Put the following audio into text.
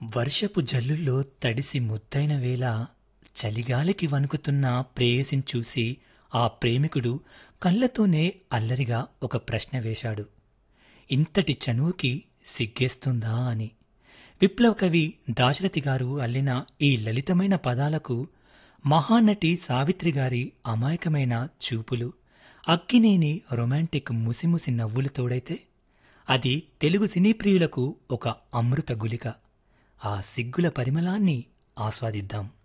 వర్షపు జల్లుల్లో తడిసి ముద్దైన వేళ చలిగాలికి వణుకుతున్న ప్రేయసిని చూసి ఆ ప్రేమికుడు కళ్ళతోనే అల్లరిగా ఒక ప్రశ్న వేశాడు ఇంతటి చనువుకి సిగ్గేస్తుందా అని విప్లవ కవి దాశరథి గారు అల్లిన ఈ లలితమైన పదాలకు మహానటి సావిత్రి గారి అమాయకమైన చూపులు అక్కినేని రొమాంటిక్ ముసిముసి నవ్వులు తోడైతే అది తెలుగు సినీ ప్రియులకు ఒక అమృత గులిక ఆ సిగ్గుల పరిమళాన్ని ఆస్వాదిద్దాం